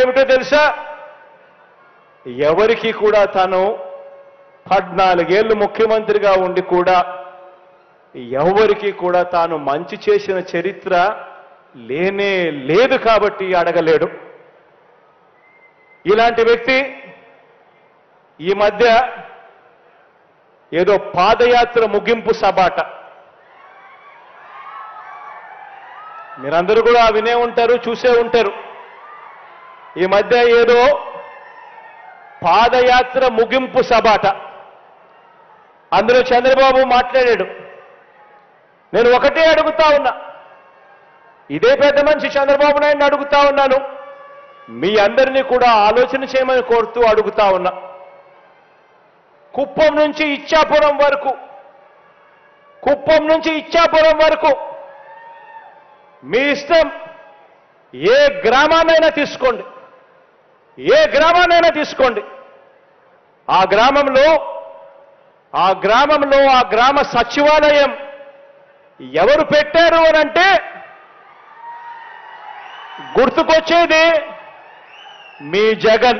ఏమిటో తెలుసా ఎవరికి కూడా తాను పద్నాలుగేళ్లు ముఖ్యమంత్రిగా ఉండి కూడా ఎవరికి కూడా తాను మంచి చేసిన చరిత్ర లేనే లేదు కాబట్టి అడగలేడు ఇలాంటి వ్యక్తి ఈ మధ్య ఏదో పాదయాత్ర ముగింపు సబాట మీరందరూ కూడా వినే ఉంటారు చూసే ఉంటారు ఈ మధ్య ఏదో పాదయాత్ర ముగింపు సబాట అందులో చంద్రబాబు మాట్లాడాడు నేను ఒకటే అడుగుతా ఉన్నా ఇదే పెద్ద మనిషి చంద్రబాబు నాయుడిని అడుగుతా ఉన్నాను మీ అందరినీ కూడా ఆలోచన చేయమని కోరుతూ అడుగుతా ఉన్నా కుప్పం నుంచి ఇచ్చాపురం వరకు కుప్పం నుంచి ఇచ్చాపురం వరకు మీ ఇష్టం ఏ గ్రామాన్నైనా తీసుకోండి ఏ గ్రామాన్నైనా తీసుకోండి ఆ గ్రామంలో ఆ గ్రామంలో ఆ గ్రామ సచివాలయం ఎవరు పెట్టారు అని అంటే గుర్తుకొచ్చేది మీ జగన్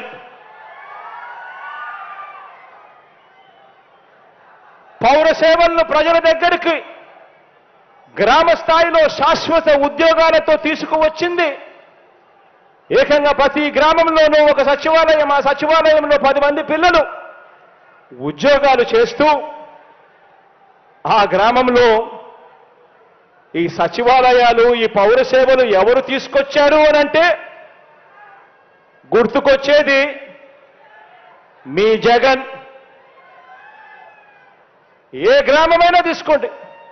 పౌర సేవలను ప్రజల దగ్గరికి గ్రామ స్థాయిలో శాశ్వత ఉద్యోగాలతో తీసుకువచ్చింది ఏకంగా ప్రతి గ్రామంలోనూ ఒక సచివాలయం ఆ సచివాలయంలో పది మంది పిల్లలు ఉద్యోగాలు చేస్తూ ఆ గ్రామంలో ఈ సచివాలయాలు ఈ పౌర సేవలు ఎవరు తీసుకొచ్చారు అని అంటే గుర్తుకొచ్చేది మీ జగన్ ఏ గ్రామమైనా తీసుకోండి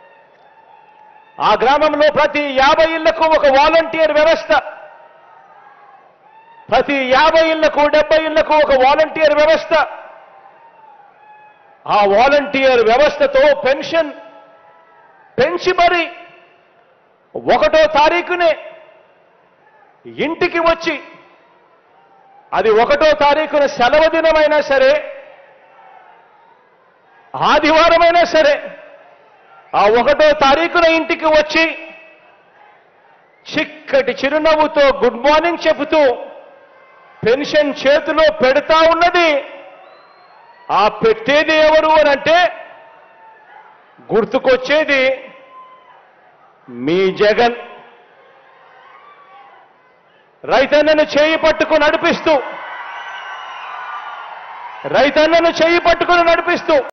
ఆ గ్రామంలో ప్రతి యాభై ఇళ్లకు ఒక వాలంటీర్ వ్యవస్థ ప్రతి యాభై ఇళ్లకు డెబ్బై ఇళ్లకు ఒక వాలంటీర్ వ్యవస్థ ఆ వాలంటీర్ వ్యవస్థతో పెన్షన్ పెంచి మరి ఒకటో తారీఖునే ఇంటికి వచ్చి అది ఒకటో తారీఖున సెలవు దినమైనా సరే ఆదివారమైనా సరే ఆ ఒకటో తారీఖున ఇంటికి వచ్చి చిక్కటి చిరునవ్వుతో గుడ్ మార్నింగ్ చెబుతూ పెన్షన్ చేతిలో పెడతా ఉన్నది ఆ పెట్టేది ఎవరు అని అంటే గుర్తుకొచ్చేది మీ జగన్ రైతన్నను చేయి పట్టుకు నడిపిస్తూ రైతన్నను చేయి పట్టుకుని నడిపిస్తూ